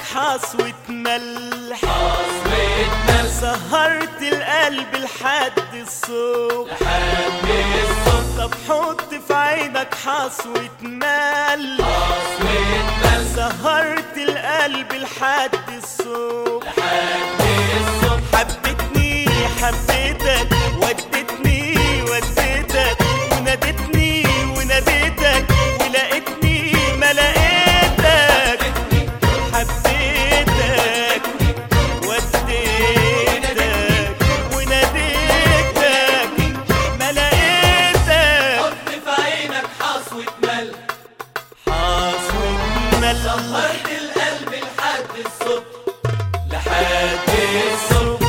حصوة ملح حصوة ملح سهرت القلب لحد الصبح لحد الصبح طب حط في عينك حصوة ملح حصوة ملح سهرت القلب لحد الصبح لحد الصبح حبتني حبيتك ودتني وديتك ونادتني وناديتك ولقيتني ما لقيتك حبيتك وديتك وناديتك ما لقيتك حط في عينك حصوة ملح حصوة ملح سهرت القلب لحد الصبح لحد الصبح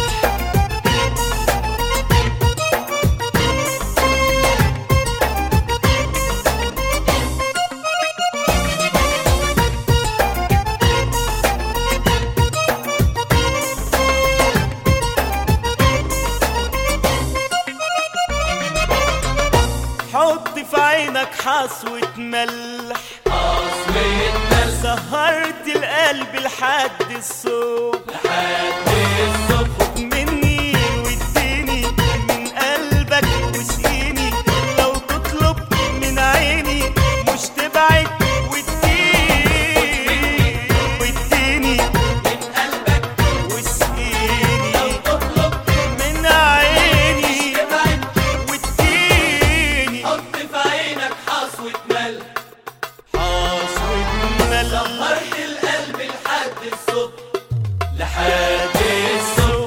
حط في عينك حصوة ملح حصوة ملح سهرت القلب لحد الصبح لحد الصبح مني واديني من قلبك واسقيني لو تطلب من عيني مش تبعد واديني واديني من قلبك واسقيني لو تطلب من عيني ابعد واديني حط في عينك حصوة ملح حصوة ملح سهرت القلب لحد الصبح لحد الصبح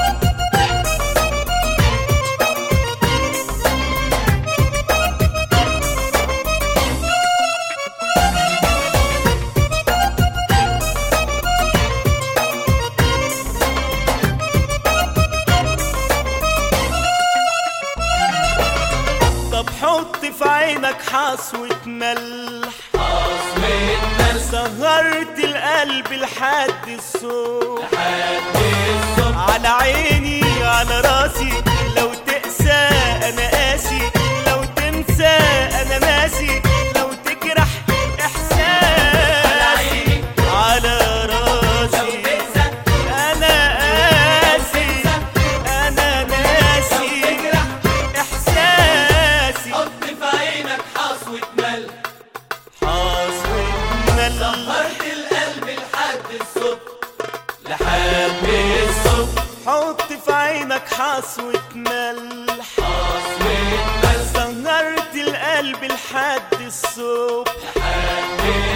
طب حط في عينك حصوة ملح حصوة ملح سهرت القلب لحد الصبح لحد الصبح على عيني على راسي لو تقسى انا قاسي لو تنسى انا ناسي لو تجرح احساسي عيني على لو راسي تنسى انا قاسي انا ناسي تجرح احساسي حط في عينك حصوة ملح حصوة ملح سهرت القلب لحد الصبح لحد الصبح حط في عينك حصوة ملح حصوة ملح سهرت القلب لحد الصبح لحد